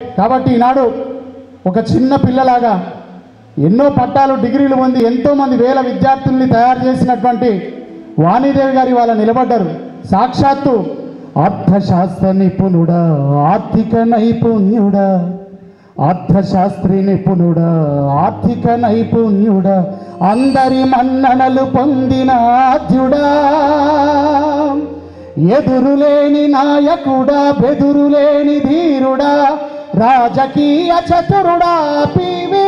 కాబట్టి ఈనాడు ఒక చిన్న పిల్లలాగా ఎన్నో పట్టాలు డిగ్రీలు పొంది ఎంతోమంది వేల విద్యార్థుల్ని తయారు చేసినటువంటి వాణిదేవి గారి వాళ్ళ నిలబడ్డారు సాక్షాత్తు అర్థశాస్త్ర నిపుణుడా ఆర్థిక నైపుణ్యుడా అర్థశాస్త్రి నిపుణుడా ఆర్థిక నైపుణ్యుడా అందరి మన్ననలు పొందిన ఆద్యుడా ఎదురులేని నాయకుడా బెదురులేని ధీరుడా రాజకీయ చతురుడా పివి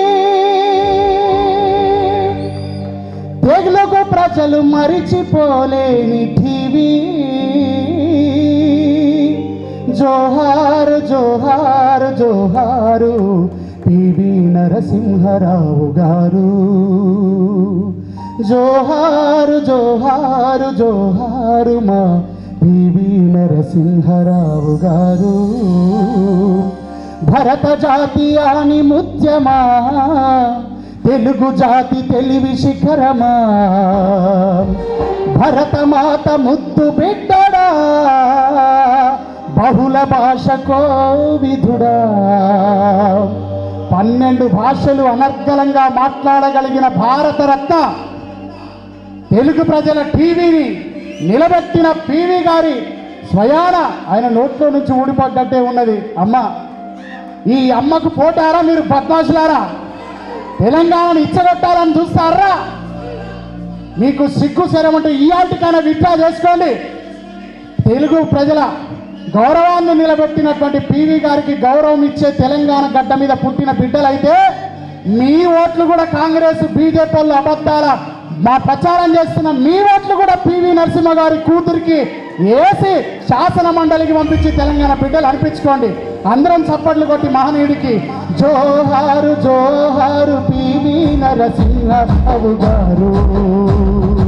తెలుగు ప్రజలు మరిచిపోలేని టీవీ జోహారు జోహారు జోహారు పివి నరసింహరావు గారు జోహారు జోహారు జోహారు మా పివి నరసింహరావు గారు భరత జాతీయాని ముత్యమా తెలుగు జాతి తెలివి శిఖరమా భరతమాత ముద్దు బిడ్డడా బహుళ భాషకో విధుడా పన్నెండు భాషలు అనర్గళంగా మాట్లాడగలిగిన భారతరత్న తెలుగు ప్రజల టీవీని నిలబెట్టిన పీవీ గారి స్వయాన ఆయన నోట్లో నుంచి ఊడిపడ్డట్టే ఉన్నది అమ్మ ఈ అమ్మకు పోటారా మీరు బద్మాషులారా తెలంగాణను ఇచ్చగొట్టాలని చూస్తారా మీకు సిగ్గు శరమంటూ ఈ ఆటికైనా విత్డ్రా చేసుకోండి తెలుగు ప్రజల గౌరవాన్ని నిలబెట్టినటువంటి పీవీ గారికి గౌరవం ఇచ్చే తెలంగాణ గడ్డ మీద పుట్టిన బిడ్డలైతే మీ ఓట్లు కూడా కాంగ్రెస్ బీజేపీ వాళ్ళు అబద్ధాల మా ప్రచారం చేస్తున్న మీ ఓట్లు కూడా పివి నరసింహ గారి కూతురికి వేసి శాసన మండలికి పంపించి తెలంగాణ బిడ్డలు అనిపించుకోండి అందరం చప్పట్లు కొట్టి మహనీయుడికి జోహారు జోహారు పివి నరసింహ గారు